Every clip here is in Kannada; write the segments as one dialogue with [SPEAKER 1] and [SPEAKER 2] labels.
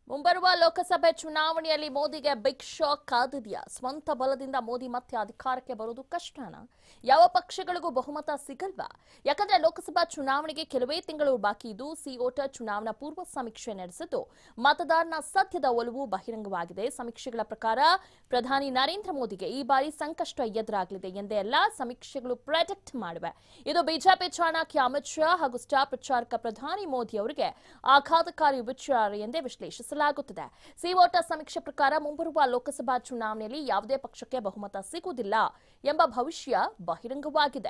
[SPEAKER 1] ಮುಂಬರುವ ಲೋಕಸಭೆ ಚುನಾವಣೆಯಲ್ಲಿ ಮೋದಿಗೆ ಬಿಗ್ ಶಾಕ್ ಕಾದಿದೆಯಾ ಸ್ವಂತ ಬಲದಿಂದ ಮೋದಿ ಮತ್ತೆ ಅಧಿಕಾರಕ್ಕೆ ಬರೋದು ಕಷ್ಟನಾ ಯಾವ ಪಕ್ಷಗಳಿಗೂ ಬಹುಮತ ಸಿಗಲ್ವಾ ಯಾಕಂದ್ರೆ ಲೋಕಸಭಾ ಚುನಾವಣೆಗೆ ಕೆಲವೇ ತಿಂಗಳು ಬಾಕಿ ಇದ್ದು ಸಿಒಟ ಚುನಾವಣಾ ಪೂರ್ವ ಸಮೀಕ್ಷೆ ನಡೆಸಿದ್ದು ಮತದಾರನ ಸದ್ಯದ ಒಲವು ಬಹಿರಂಗವಾಗಿದೆ ಸಮೀಕ್ಷೆಗಳ ಪ್ರಕಾರ ಪ್ರಧಾನಿ ನರೇಂದ್ರ ಮೋದಿಗೆ ಈ ಬಾರಿ ಸಂಕಷ್ಟ ಎದುರಾಗಲಿದೆ ಎಂದೇ ಎಲ್ಲಾ ಸಮೀಕ್ಷೆಗಳು ಪ್ರೆಡಿಕ್ಟ್ ಮಾಡಿವೆ ಇದು ಬಿಜೆಪಿ ಚಾಣಕ್ಯ ಅಮಿತ್ ಶಾ ಹಾಗೂ ಸ್ಟಾರ್ ಪ್ರಚಾರಕ ಪ್ರಧಾನಿ ಮೋದಿ ಅವರಿಗೆ ಆಘಾತಕಾರಿ ವಿಚಾರ ಎಂದೇ ವಿಶ್ಲೇಷಿಸಲಾಗುತ್ತದೆ ಸಿವೋಟ ಸಮೀಕ್ಷೆ ಪ್ರಕಾರ ಮುಂಬರುವ ಲೋಕಸಭಾ ಚುನಾವಣೆಯಲ್ಲಿ ಯಾವುದೇ ಪಕ್ಷಕ್ಕೆ ಬಹುಮತ ಸಿಗುವುದಿಲ್ಲ ಎಂಬ ಭವಿಷ್ಯ ಬಹಿರಂಗವಾಗಿದೆ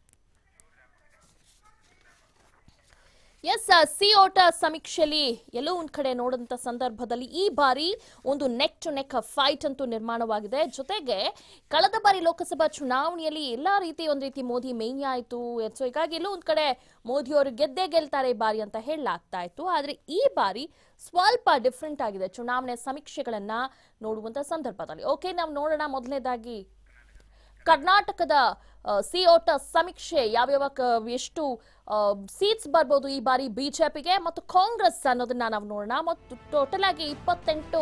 [SPEAKER 1] ಎಸ್ ಸಿ ಓಟ ಸಮೀಕ್ಷೆಯಲ್ಲಿ ಎಲ್ಲೋ ಒಂದ್ ಕಡೆ ನೋಡಿದಂತ ಸಂದರ್ಭದಲ್ಲಿ ಈ ಬಾರಿ ಒಂದು ನೆಕ್ ಟು ನೆಕ್ ಫೈಟ್ ಅಂತೂ ನಿರ್ಮಾಣವಾಗಿದೆ ಜೊತೆಗೆ ಕಳೆದ ಬಾರಿ ಲೋಕಸಭಾ ಚುನಾವಣೆಯಲ್ಲಿ ಎಲ್ಲಾ ರೀತಿ ಒಂದ್ ರೀತಿ ಮೋದಿ ಮೇನ್ಯ ಆಯ್ತು ಸೊ ಹೀಗಾಗಿ ಎಲ್ಲೋ ಒಂದ್ ಕಡೆ ಮೋದಿ ಅವರು ಗೆದ್ದೇ ಗೆಲ್ತಾರೆ ಈ ಬಾರಿ ಅಂತ ಹೇಳಲಾಗ್ತಾ ಇತ್ತು ಆದ್ರೆ ಈ ಬಾರಿ ಸ್ವಲ್ಪ ಡಿಫ್ರೆಂಟ್ ಆಗಿದೆ ಚುನಾವಣೆ ಸಮೀಕ್ಷೆಗಳನ್ನ ನೋಡುವಂತ ಸಂದರ್ಭದಲ್ಲಿ ಓಕೆ ನಾವು ನೋಡೋಣ ಮೊದಲನೇದಾಗಿ ಕರ್ನಾಟಕದ ಸಿ ಓಟ ಸಮೀಕ್ಷೆ ಯಾವ್ಯಾವ ಕ- ಎಷ್ಟು ಸೀಟ್ಸ್ ಬರ್ಬೋದು ಈ ಬಾರಿ ಬಿಜೆಪಿಗೆ ಮತ್ತು ಕಾಂಗ್ರೆಸ್ ಅನ್ನೋದನ್ನ ನಾವು ನೋಡೋಣ ಮತ್ತು ಟೋಟಲ್ ಆಗಿ ಇಪ್ಪತ್ತೆಂಟು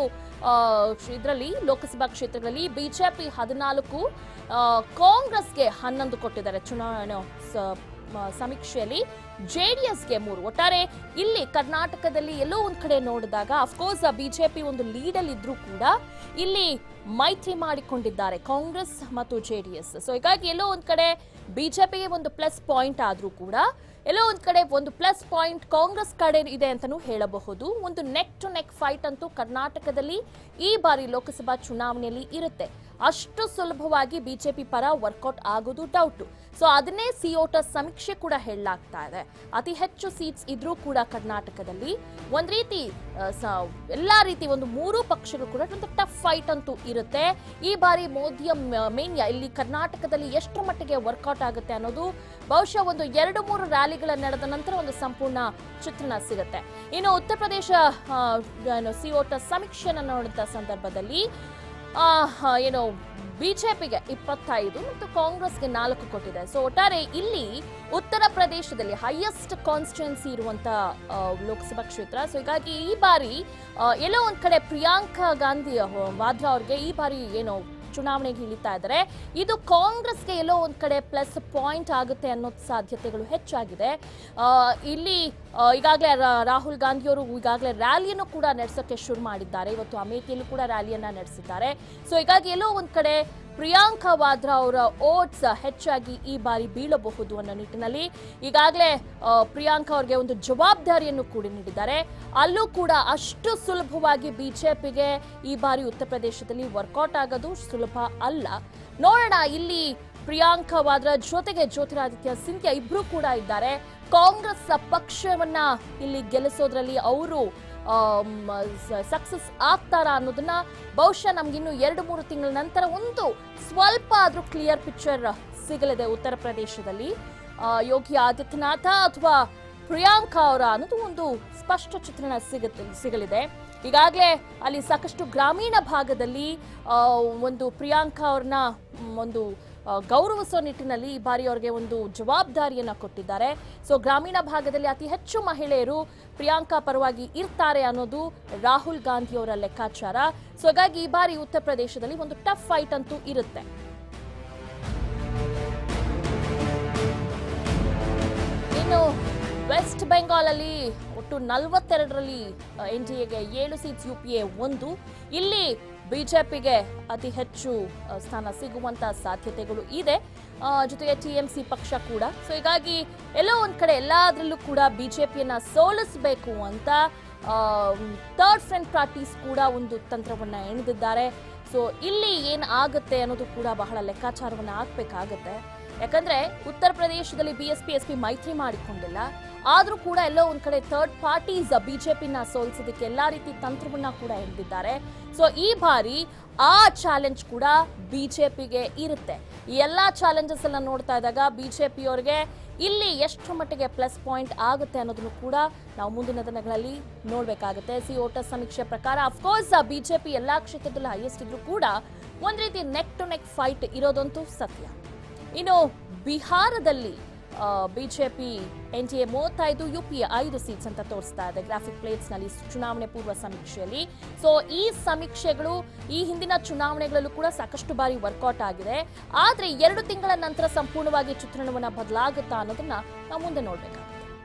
[SPEAKER 1] ಇದರಲ್ಲಿ ಲೋಕಸಭಾ ಕ್ಷೇತ್ರಗಳಲ್ಲಿ ಬಿಜೆಪಿ ಹದಿನಾಲ್ಕು ಆ, ಕಾಂಗ್ರೆಸ್ಗೆ ಹನ್ನೊಂದು ಕೊಟ್ಟಿದ್ದಾರೆ ಚುನಾವಣೆ ಸ- ಮ- ಸಮೀಕ್ಷೆಯಲ್ಲಿ ಜೆಡಿಎಸ್ಗೆ ಮೂರು ಒಟ್ಟಾರೆ ಇಲ್ಲಿ ಕರ್ನಾಟಕದಲ್ಲಿ ಎಲ್ಲೋ ಒಂದ್ ಕಡೆ ನೋಡಿದಾಗ ಅಫ್ಕೋರ್ಸ್ ಬಿಜೆಪಿ ಒಂದು ಲೀಡಲ್ಲಿ ಇದ್ರೂ ಕೂಡ ಇಲ್ಲಿ ಮೈತ್ರಿ ಮಾಡಿಕೊಂಡಿದ್ದಾರೆ ಕಾಂಗ್ರೆಸ್ ಮತ್ತು ಜೆಡಿಎಸ್ ಸೊ ಹೀಗಾಗಿ ಎಲ್ಲೋ ಒಂದ್ ಕಡೆ ಬಿಜೆಪಿಗೆ ಒಂದು ಪ್ಲಸ್ ಪಾಯಿಂಟ್ ಆದ್ರೂ ಕೂಡ ಎಲ್ಲೋ ಒಂದ್ ಕಡೆ ಒಂದು ಪ್ಲಸ್ ಪಾಯಿಂಟ್ ಕಾಂಗ್ರೆಸ್ ಕಡೆ ಇದೆ ಅಂತಾನೂ ಹೇಳಬಹುದು ಒಂದು ನೆಕ್ ಟು ನೆಕ್ ಫೈಟ್ ಅಂತೂ ಕರ್ನಾಟಕದಲ್ಲಿ ಈ ಬಾರಿ ಲೋಕಸಭಾ ಚುನಾವಣೆಯಲ್ಲಿ ಇರುತ್ತೆ ಅಷ್ಟು ಸುಲಭವಾಗಿ ಬಿಜೆಪಿ ಪರ ವರ್ಕೌಟ್ ಆಗೋದು ಡೌಟು ಸೊ ಅದನ್ನೇ ಸಿಒಟ ಸಮೀಕ್ಷೆ ಕೂಡ ಹೇಳಲಾಗ್ತಾ ಇದೆ ಅತಿ ಹೆಚ್ಚು ಸೀಟ್ಸ್ ಇದ್ರೂ ಕೂಡ ಕರ್ನಾಟಕದಲ್ಲಿ ಒಂದ್ ರೀತಿ ಆ, ಸ- ಎಲ್ಲಾ ರೀತಿ ಒಂದು ಮೂರು ಪಕ್ಷಗಳು ಕೂಡ ಒಂದು ಟಫ್ ಫೈಟ್ ಅಂತೂ ಇರುತ್ತೆ ಈ ಬಾರಿ ಮೋದಿಯ ಮ- ಮೇನ್ಯ ಇಲ್ಲಿ ಕರ್ನಾಟಕದಲ್ಲಿ ಎಷ್ಟು ಮಟ್ಟಿಗೆ ವರ್ಕೌಟ್ ಆಗುತ್ತೆ ಅನ್ನೋದು ಬಹುಶಃ ಒಂದು ಎರಡು ಮೂರು ರ್ಯಾಲಿಗಳ ನಡೆದ ನಂತರ ಒಂದು ಸಂಪೂರ್ಣ ಚಿತ್ರಣ ಸಿಗುತ್ತೆ ಇನ್ನು ಉತ್ತರ ಪ್ರದೇಶ ಆ, ಏನು ಸಿಒಟ ಸಮೀಕ್ಷೆನ ನೋಡಿದ ಸಂದರ್ಭದಲ್ಲಿ ಆ, ಹ, ಏನು ಬಿಜೆಪಿಗೆ ಇಪ್ಪತ್ತೈದು ಮತ್ತು ಕಾಂಗ್ರೆಸ್ಗೆ ನಾಲ್ಕು ಕೊಟ್ಟಿದೆ ಸೊ ಒಟ್ಟಾರೆ ಇಲ್ಲಿ ಉತ್ತರ ಪ್ರದೇಶದಲ್ಲಿ ಹೈಯೆಸ್ಟ್ ಕಾನ್ಸ್ಟಿಟ್ಯೂನ್ಸಿ ಇರುವಂತ ಆ, ಲೋಕಸಭಾ ಕ್ಷೇತ್ರ ಸೊ ಹೀಗಾಗಿ ಈ ಬಾರಿ ಆ, ಎಲ್ಲೋ ಒಂದ್ ಕಡೆ ಪ್ರಿಯಾಂಕಾ ಗಾಂಧಿ ಆ, ವಾದ್ರಾ ಅವ್ರಿಗೆ ಈ ಬಾರಿ ಏನು ಚುನಾವಣೆಗೆ ಇಳಿತಾ ಇದ್ದಾರೆ ಇದು ಕಾಂಗ್ರೆಸ್ಗೆ ಎಲ್ಲೋ ಒಂದ್ ಕಡೆ ಪ್ಲಸ್ ಪಾಯಿಂಟ್ ಆಗುತ್ತೆ ಅನ್ನೋ ಸಾಧ್ಯತೆಗಳು ಹೆಚ್ಚಾಗಿದೆ ಆ, ಇಲ್ಲಿ ಈಗಾಗಲೇ ರಾಹುಲ್ ಗಾಂಧಿಯವರು ಈಗಾಗಲೇ ರ್ಯಾಲಿಯನ್ನು ಕೂಡ ನಡೆಸೋಕೆ ಶುರು ಮಾಡಿದ್ದಾರೆ ಇವತ್ತು ಅಮೇಠಿಯಲ್ಲೂ ಕೂಡ ರ್ಯಾಲಿಯನ್ನ ನಡೆಸಿದ್ದಾರೆ ಸೊ ಹೀಗಾಗಿ ಎಲ್ಲೋ ಒಂದ್ ಕಡೆ ಪ್ರಿಯಾಂಕಾ ವಾದ್ರಾ ಅವರ ಓಟ್ಸ್ ಹೆಚ್ಚಾಗಿ ಈ ಬಾರಿ ಬೀಳಬಹುದು ಅನ್ನೋ ನಿಟ್ಟಿನಲ್ಲಿ ಈಗಾಗಲೇ ಆ, ಪ್ರಿಯಾಂಕಾ ಅವರಿಗೆ ಒಂದು ಜವಾಬ್ದಾರಿಯನ್ನು ಕೂಡ ನೀಡಿದ್ದಾರೆ ಅಲ್ಲೂ ಕೂಡ ಅಷ್ಟು ಸುಲಭವಾಗಿ ಬಿಜೆಪಿಗೆ ಈ ಬಾರಿ ಉತ್ತರ ಪ್ರದೇಶದಲ್ಲಿ ವರ್ಕೌಟ್ ಆಗೋದು ಸುಲಭ ಅಲ್ಲ ನೋಡೋಣ ಇಲ್ಲಿ ಪ್ರಿಯಾಂಕಾ ವಾದ್ರಾ ಜೊತೆಗೆ ಜ್ಯೋತಿರಾದಿತ್ಯ ಸಿಂಧ್ಯಾ ಇಬ್ರು ಕೂಡ ಇದ್ದಾರೆ ಕಾಂಗ್ರೆಸ್ ಪಕ್ಷವನ್ನ ಇಲ್ಲಿ ಗೆಲ್ಲಿಸೋದ್ರಲ್ಲಿ ಅವರು ಸಕ್ಸಸ್ ಆಗ್ತಾರಾ ಅನ್ನೋದನ್ನ ಬಹುಶಃ ನಮ್ಗಿನ್ನು ಎರಡು ಮೂರು ತಿಂಗಳ ನಂತರ ಒಂದು ಸ್ವಲ್ಪ ಆದ್ರೂ ಕ್ಲಿಯರ್ ಪಿಕ್ಚರ್ ಸಿಗಲಿದೆ ಉತ್ತರ ಪ್ರದೇಶದಲ್ಲಿ ಆ, ಯೋಗಿ ಆದಿತ್ಯನಾಥ ಅಥವಾ ಪ್ರಿಯಾಂಕಾ ಅವರ ಅನ್ನೋದು ಒಂದು ಸ್ಪಷ್ಟ ಚಿತ್ರಣ ಸಿಗುತ್ತೆ ಸಿಗಲಿದೆ ಈಗಾಗಲೇ ಅಲ್ಲಿ ಸಾಕಷ್ಟು ಗ್ರಾಮೀಣ ಭಾಗದಲ್ಲಿ ಆ, ಒಂದು ಪ್ರಿಯಾಂಕಾ ಅವ್ರನ್ನ ಮ್, ಒಂದು ಆ, ಗೌರವಿಸೋ ನಿಟ್ಟಿನಲ್ಲಿ ಈ ಬಾರಿ ಅವರಿಗೆ ಒಂದು ಜವಾಬ್ದಾರಿಯನ್ನ ಕೊಟ್ಟಿದ್ದಾರೆ ಸೊ ಗ್ರಾಮೀಣ ಭಾಗದಲ್ಲಿ ಅತಿ ಹೆಚ್ಚು ಮಹಿಳೆಯರು ಪ್ರಿಯಾಂಕಾ ಪರವಾಗಿ ಇರ್ತಾರೆ ಅನ್ನೋದು ರಾಹುಲ್ ಗಾಂಧಿ ಅವರ ಲೆಕ್ಕಾಚಾರ ಸೊ ಹಾಗಾಗಿ ಈ ಬಾರಿ ಉತ್ತರ ಪ್ರದೇಶದಲ್ಲಿ ಒಂದು ಟಫ್ ಫೈಟ್ ಅಂತೂ ಇರುತ್ತೆ ಇನ್ನು ವೆಸ್ಟ್ ಬೆಂಗಾಲ್ ಅಲ್ಲಿ ಒಟ್ಟು ನಲವತ್ತೆರಡರಲ್ಲಿ ಎನ್ ಡಿ ಎಗೆ ಏಳು ಸೀಟ್ಸ್ ಯು ಪಿ ಎ ಒಂದು ಇಲ್ಲಿ ಬಿಜೆಪಿಗೆ ಅತಿ ಹೆಚ್ಚು ಆ, ಸ್ಥಾನ ಸಿಗುವಂತ ಸಾಧ್ಯತೆಗಳು ಇದೆ ಆ, ಜೊತೆಗೆ ಟಿ ಎಂ ಸಿ ಪಕ್ಷ ಕೂಡ ಸೊ ಹೀಗಾಗಿ ಎಲ್ಲೋ ಒಂದ್ ಕಡೆ ಎಲ್ಲಾದ್ರಲ್ಲೂ ಕೂಡ ಬಿಜೆಪಿಯನ್ನ ಸೋಲಿಸಬೇಕು ಅಂತ ಥರ್ಡ್ ಫ್ರಂಟ್ ಪಾರ್ಟೀಸ್ ಕೂಡ ಒಂದು ತಂತ್ರವನ್ನ ಎಣೆದಿದ್ದಾರೆ ಸೊ ಇಲ್ಲಿ ಏನ್ ಆಗುತ್ತೆ ಅನ್ನೋದು ಕೂಡ ಬಹಳ ಲೆಕ್ಕಾಚಾರವನ್ನ ಹಾಕ್ಬೇಕಾಗತ್ತೆ ಯಾಕಂದ್ರೆ ಉತ್ತರ ಪ್ರದೇಶದಲ್ಲಿ ಬಿಎಸ್ಪಿ ಎಸ್ಪಿ ಮೈತ್ರಿ ಮಾಡಿಕೊಂಡಿಲ್ಲ ಆದ್ರೂ ಕೂಡ ಎಲ್ಲೋ ಒಂದ್ ಕಡೆ ಥರ್ಡ್ ಪಾರ್ಟೀಸ್ ಬಿಜೆಪಿನ ಸೋಲಿಸೋದಕ್ಕೆ ಎಲ್ಲಾ ರೀತಿ ತಂತ್ರವನ್ನ ಕೂಡ ಹಿಡಿದಿದ್ದಾರೆ ಸೊ ಈ ಬಾರಿ ಆ ಚಾಲೆಂಜ್ ಕೂಡ ಬಿಜೆಪಿಗೆ ಇರುತ್ತೆ ಈ ಎಲ್ಲಾ ಚಾಲೆಂಜಸ್ ಎಲ್ಲ ನೋಡ್ತಾ ಇದ್ದಾಗ ಬಿಜೆಪಿಯವರಿಗೆ ಇಲ್ಲಿ ಎಷ್ಟು ಮಟ್ಟಿಗೆ ಪ್ಲಸ್ ಪಾಯಿಂಟ್ ಆಗುತ್ತೆ ಅನ್ನೋದನ್ನು ಕೂಡ ನಾವು ಮುಂದಿನ ದಿನಗಳಲ್ಲಿ ನೋಡ್ಬೇಕಾಗುತ್ತೆ ಸಿ ಓಟ ಸಮೀಕ್ಷೆ ಪ್ರಕಾರ ಅಫ್ಕೋರ್ಸ್ ಬಿಜೆಪಿ ಎಲ್ಲಾ ಕ್ಷೇತ್ರದಲ್ಲಿ ಹೈಯೆಸ್ಟ್ ಇದ್ರೂ ಕೂಡ ಒಂದ್ ರೀತಿ ನೆಕ್ ಟು ನೆಕ್ ಫೈಟ್ ಇರೋದಂತೂ ಸತ್ಯ ಇನ್ನು ಬಿಹಾರದಲ್ಲಿ ಬಿಜೆಪಿ ಎನ್ ಡಿ ಎ ಮೂವತ್ತೈದು ಯು ಪಿ ಎ ಐದು ಸೀಟ್ಸ್ ಅಂತ ತೋರಿಸ್ತಾ ಇದೆ ಗ್ರಾಫಿಕ್ ಪ್ಲೇಟ್ಸ್ ನಲ್ಲಿ ಚುನಾವಣೆ ಪೂರ್ವ ಸಮೀಕ್ಷೆಯಲ್ಲಿ ಸೊ ಈ ಸಮೀಕ್ಷೆಗಳು ಈ ಹಿಂದಿನ ಚುನಾವಣೆಗಳಲ್ಲೂ ಕೂಡ ಸಾಕಷ್ಟು ಬಾರಿ ವರ್ಕೌಟ್ ಆಗಿದೆ ಆದ್ರೆ ಎರಡು ತಿಂಗಳ ನಂತರ ಸಂಪೂರ್ಣವಾಗಿ ಚಿತ್ರಣವನ್ನ ಬದಲಾಗುತ್ತಾ ಅನ್ನೋದನ್ನ ನಾವು ಮುಂದೆ ನೋಡ್ಬೇಕಾಗುತ್ತೆ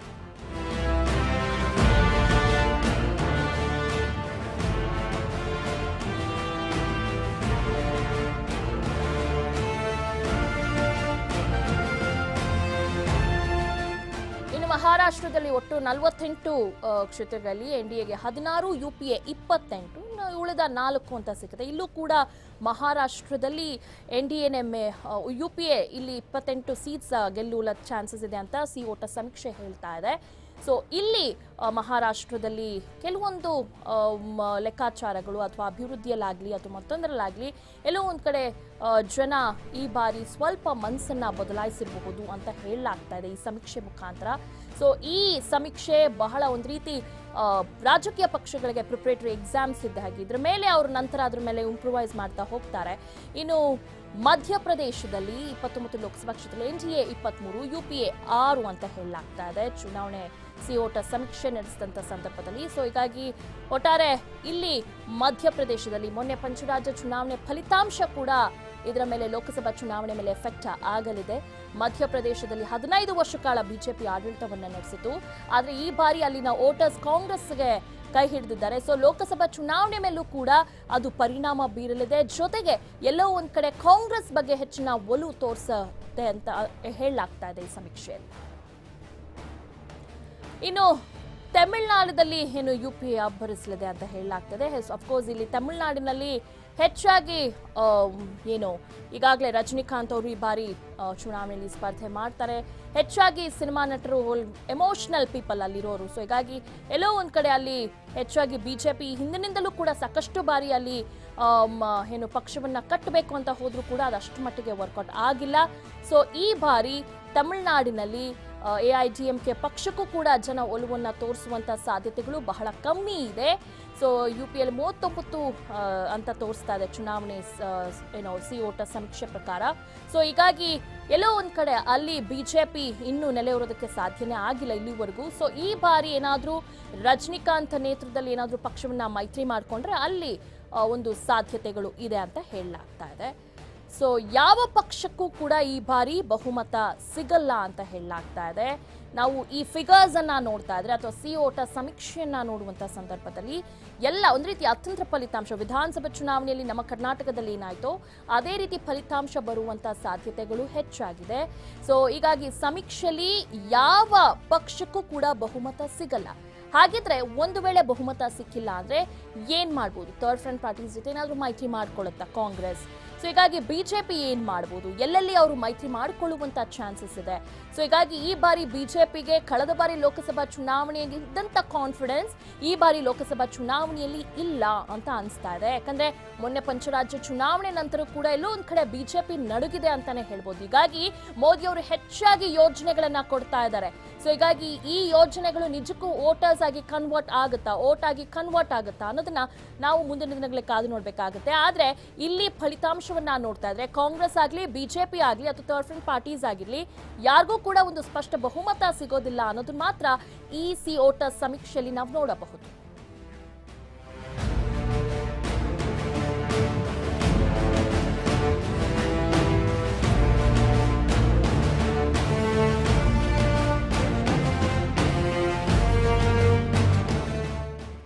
[SPEAKER 1] ಇನ್ನು ಮಹಾರಾಷ್ಟ್ರದಲ್ಲಿ ಒಟ್ಟು ನಲವತ್ತೆಂಟು ಆ, ಕ್ಷೇತ್ರಗಳಲ್ಲಿ ಎನ್ ಡಿ ಎಗೆ ಹದಿನಾರು ಯು ಪಿ ಎ ಇಪ್ಪತ್ತೆಂಟು ಇನ್ನು ಉಳಿದ ನಾಲ್ಕು ಅಂತ ಸಿಗುತ್ತೆ ಇಲ್ಲೂ ಕೂಡ ಮಹಾರಾಷ್ಟ್ರದಲ್ಲಿ N D N M A U P A ಇಲ್ಲಿ ಇಪ್ಪತ್ತೆಂಟು ಸೀಟ್ಸ್ ಗೆಲ್ಲುವ ಚಾನ್ಸಸ್ ಇದೆ ಅಂತ ಸಿ ಓಟ ಸಮೀಕ್ಷೆ ಹೇಳ್ತಾ ಇದೆ ಸೊ ಇಲ್ಲಿ ಆ, ಮಹಾರಾಷ್ಟ್ರದಲ್ಲಿ ಕೆಲವೊಂದು ಆ, ಮ- ಲೆಕ್ಕಾಚಾರಗಳು ಅಥವಾ ಅಭಿವೃದ್ಧಿಯಲ್ಲಾಗಲಿ ಅಥವಾ ಮತ್ತೊಂದರಲ್ಲಾಗಲಿ ಎಲ್ಲೋ ಒಂದು ಕಡೆ ಆ, ಜನ ಈ ಬಾರಿ ಸ್ವಲ್ಪ ಮನಸ್ಸನ್ನ ಬದಲಾಯಿಸಿರಬಹುದು ಅಂತ ಹೇಳಲಾಗ್ತಾ ಇದೆ ಈ ಸಮೀಕ್ಷೆ ಮುಖಾಂತರ ಸೊ ಈ ಸಮೀಕ್ಷೆ ಬಹಳ ಒಂದು ರೀತಿ ಆ, ರಾಜಕೀಯ ಪಕ್ಷಗಳಿಗೆ ಪ್ರಿಪರೇಟರಿ ಎಕ್ಸಾಮ್ಸ್ ಇದ್ದ ಹಾಗೆ ಇದ್ರ ಮೇಲೆ ಅವರು ನಂತರ ಅದ್ರ ಮೇಲೆ ಇಂಪ್ರೂವೈಸ್ ಮಾಡ್ತಾ ಹೋಗ್ತಾರೆ ಇನ್ನು ಮಧ್ಯಪ್ರದೇಶದಲ್ಲಿ ಇಪ್ಪತ್ತೊಂಬತ್ತು ಲೋಕಸಭಾ ಕ್ಷೇತ್ರದಲ್ಲಿ ಎನ್ ಡಿ ಎ ಇಪ್ಪತ್ಮೂರು ಯು ಪಿ ಎ ಆರು ಅಂತ ಹೇಳಲಾಗ್ತಾ ಇದೆ ಚುನಾವಣೆ ಸಿಒಟ ಸಮೀಕ್ಷೆ ನಡೆಸಿದಂಥ ಸಂದರ್ಭದಲ್ಲಿ ಸೊ ಹೀಗಾಗಿ ಒಟ್ಟಾರೆ ಇಲ್ಲಿ ಮಧ್ಯಪ್ರದೇಶದಲ್ಲಿ ಮೊನ್ನೆ ಪಂಚರಾಜ್ಯ ಚುನಾವಣೆ ಫಲಿತಾಂಶ ಕೂಡ ಇದರ ಮೇಲೆ ಲೋಕಸಭಾ ಚುನಾವಣೆ ಮೇಲೆ ಎಫೆಕ್ಟ್ ಆಗಲಿದೆ ಮಧ್ಯಪ್ರದೇಶದಲ್ಲಿ ಹದಿನೈದು ವರ್ಷ ಕಾಲ ಬಿಜೆಪಿ ಆಡಳಿತವನ್ನು ನಡೆಸಿತು ಆದರೆ ಈ ಬಾರಿ ಅಲ್ಲಿನ ವೋಟರ್ಸ್ ಕಾಂಗ್ರೆಸ್ಗೆ ಕೈ ಹಿಡಿದಿದ್ದಾರೆ ಸೊ ಲೋಕಸಭಾ ಚುನಾವಣೆ ಮೇಲೂ ಕೂಡ ಅದು ಪರಿಣಾಮ ಬೀರಲಿದೆ ಜೊತೆಗೆ ಎಲ್ಲೋ ಒಂದ್ ಕಡೆ ಕಾಂಗ್ರೆಸ್ ಬಗ್ಗೆ ಹೆಚ್ಚಿನ ಒಲವು ತೋರಿಸುತ್ತೆ ಅಂತ ಹೇಳಲಾಗ್ತಾ ಇದೆ ಈ ಸಮೀಕ್ಷೆಯಲ್ಲಿ ಇನ್ನು ತಮಿಳುನಾಡಿನಲ್ಲಿ ಏನು ಯು ಪಿ ಎ ಅಬ್ಬರಿಸಲಿದೆ ಅಂತ ಹೇಳಲಾಗ್ತದೆ ಅಫ್ಕೋರ್ಸ್ ಇಲ್ಲಿ ತಮಿಳುನಾಡಿನಲ್ಲಿ ಹೆಚ್ಚಾಗಿ ಆಮ್, ಏನು ಈಗಾಗಲೇ ರಜನಿಕಾಂತ್ ಅವರು ಈ ಬಾರಿ ಆ, ಚುನಾವಣೆಯಲ್ಲಿ ಸ್ಪರ್ಧೆ ಮಾಡ್ತಾರೆ ಹೆಚ್ಚಾಗಿ ಸಿನಿಮಾ ನಟರು ಎಮೋಷನಲ್ ಪೀಪಲ್ ಅಲ್ಲಿರೋರು ಸೊ ಹೀಗಾಗಿ ಎಲ್ಲೋ ಒಂದು ಕಡೆ ಅಲ್ಲಿ ಹೆಚ್ಚಾಗಿ ಬಿಜೆಪಿ ಹಿಂದಿನಿಂದಲೂ ಕೂಡ ಸಾಕಷ್ಟು ಬಾರಿ ಅಲ್ಲಿ ಆಮ್, ಏನು ಪಕ್ಷವನ್ನ ಕಟ್ಟಬೇಕು ಅಂತ ಹೋದ್ರೂ ಕೂಡ ಅದು ಅಷ್ಟು ಮಟ್ಟಿಗೆ ವರ್ಕೌಟ್ ಆಗಿಲ್ಲ ಸೊ ಈ ಬಾರಿ ತಮಿಳುನಾಡಿನಲ್ಲಿ A I D M K ಪಕ್ಷಕ್ಕೂ ಕೂಡ ಜನ ಒಲವನ್ನು ತೋರಿಸುವಂಥ ಸಾಧ್ಯತೆಗಳು ಬಹಳ ಕಮ್ಮಿ ಇದೆ ಸೊ ಯು ಪಿ ಎಲ್ ಮೂವತ್ತೊಂಬತ್ತು ಆ, ಅಂತ ತೋರಿಸ್ತಾ ಇದೆ ಚುನಾವಣೆ ಸ- ಏನೋ ಸಿ ಓಟ ಸಮೀಕ್ಷೆ ಪ್ರಕಾರ ಸೊ ಹೀಗಾಗಿ ಎಲ್ಲೋ ಒಂದು ಕಡೆ ಅಲ್ಲಿ ಬಿಜೆಪಿ ಇನ್ನೂ ನೆಲೆಯೂರೋದಕ್ಕೆ ಸಾಧ್ಯನೇ ಆಗಿಲ್ಲ ಇಲ್ಲಿವರೆಗೂ ಸೊ ಈ ಬಾರಿ ಏನಾದರೂ ರಜನಿಕಾಂತ್ ನೇತೃತ್ವದಲ್ಲಿ ಏನಾದರೂ ಪಕ್ಷವನ್ನ ಮೈತ್ರಿ ಮಾಡಿಕೊಂಡ್ರೆ ಅಲ್ಲಿ ಆ, ಒಂದು ಸಾಧ್ಯತೆಗಳು ಇದೆ ಅಂತ ಹೇಳಲಾಗ್ತಾ ಇದೆ ಸೊ ಯಾವ ಪಕ್ಷಕ್ಕೂ ಕೂಡ ಈ ಬಾರಿ ಬಹುಮತ ಸಿಗಲ್ಲ ಅಂತ ಹೇಳಲಾಗ್ತಾ ಇದೆ ನಾವು ಈ ಫಿಗರ್ಸ್ ಅನ್ನ ನೋಡ್ತಾ ಇದ್ರೆ ಅಥವಾ ಸಿ ಓಟ ಸಮೀಕ್ಷೆಯನ್ನ ನೋಡುವಂತ ಸಂದರ್ಭದಲ್ಲಿ ಎಲ್ಲ ಒಂದು ರೀತಿ ಅತಂತ್ರ ಫಲಿತಾಂಶ ವಿಧಾನಸಭಾ ಚುನಾವಣೆಯಲ್ಲಿ ನಮ್ಮ ಕರ್ನಾಟಕದಲ್ಲಿ ಏನಾಯ್ತೋ ಅದೇ ರೀತಿ ಫಲಿತಾಂಶ ಬರುವಂತ ಸಾಧ್ಯತೆಗಳು ಹೆಚ್ಚಾಗಿದೆ ಸೊ ಹೀಗಾಗಿ ಸಮೀಕ್ಷೆಯಲ್ಲಿ ಯಾವ ಪಕ್ಷಕ್ಕೂ ಕೂಡ ಬಹುಮತ ಸಿಗಲ್ಲ ಹಾಗಿದ್ರೆ ಒಂದು ವೇಳೆ ಬಹುಮತ ಸಿಕ್ಕಿಲ್ಲ ಅಂದ್ರೆ ಏನ್ ಮಾಡ್ಬೋದು ಥರ್ಡ್ ಫ್ರಂಟ್ ಪಾರ್ಟೀಸ್ ಜೊತೆ ಏನಾದ್ರೂ ಮೈತ್ರಿ ಮಾಡ್ಕೊಳ್ಳುತ್ತಾ ಕಾಂಗ್ರೆಸ್ ಸೊ ಹೀಗಾಗಿ ಬಿಜೆಪಿ ಏನ್ ಮಾಡ್ಬೋದು ಎಲ್ಲೆಲ್ಲಿ ಅವರು ಮೈತ್ರಿ ಮಾಡಿಕೊಳ್ಳುವಂತ ಚಾನ್ಸಸ್ ಇದೆ ಸೊ ಹೀಗಾಗಿ ಈ ಬಾರಿ ಬಿಜೆಪಿಗೆ ಕಳೆದ ಬಾರಿ ಲೋಕಸಭಾ ಚುನಾವಣೆಗೆ ಇದ್ದಂತ ಕಾನ್ಫಿಡೆನ್ಸ್ ಈ ಬಾರಿ ಲೋಕಸಭಾ ಚುನಾವಣೆಯಲ್ಲಿ ಇಲ್ಲ ಅಂತ ಅನಿಸ್ತಾ ಇದೆ ಯಾಕಂದ್ರೆ ಮೊನ್ನೆ ಪಂಚರಾಜ್ಯ ಚುನಾವಣೆ ನಂತರ ಕೂಡ ಎಲ್ಲೋ ಒಂದ್ ಕಡೆ ಬಿಜೆಪಿ ನಡುಗಿದೆ ಅಂತಾನೆ ಹೇಳ್ಬೋದು ಹೀಗಾಗಿ ಮೋದಿ ಅವರು ಹೆಚ್ಚಾಗಿ ಯೋಜನೆಗಳನ್ನ ಕೊಡ್ತಾ ಇದ್ದಾರೆ ಸೊ ಹೀಗಾಗಿ ಈ ಯೋಜನೆಗಳು ನಿಜಕ್ಕೂ ವೋಟರ್ಸ್ ಆಗಿ ಕನ್ವರ್ಟ್ ಆಗುತ್ತಾ ವೋಟ್ ಆಗಿ ಕನ್ವರ್ಟ್ ಆಗುತ್ತಾ ಅನ್ನೋದನ್ನ ನಾವು ಮುಂದಿನ ದಿನಗಳಲ್ಲಿ ಕಾದು ನೋಡ್ಬೇಕಾಗುತ್ತೆ ಆದ್ರೆ ಇಲ್ಲಿ ಫಲಿತಾಂಶವನ್ನ ನೋಡ್ತಾ ಇದ್ರೆ ಕಾಂಗ್ರೆಸ್ ಆಗ್ಲಿ ಬಿಜೆಪಿ ಆಗ್ಲಿ ಅಥವಾ ಥರ್ಡ್ ಫ್ರಂಟ್ ಪಾರ್ಟೀಸ್ ಆಗಿರ್ಲಿ ಯಾರಿಗೂ ಕೂಡ ಒಂದು ಸ್ಪಷ್ಟ ಬಹುಮತ ಸಿಗೋದಿಲ್ಲ ಅನ್ನೋದನ್ನ ಮಾತ್ರ ಈ ಸಿ ಓಟ ಸಮೀಕ್ಷೆಯಲ್ಲಿ ನಾವು ನೋಡಬಹುದು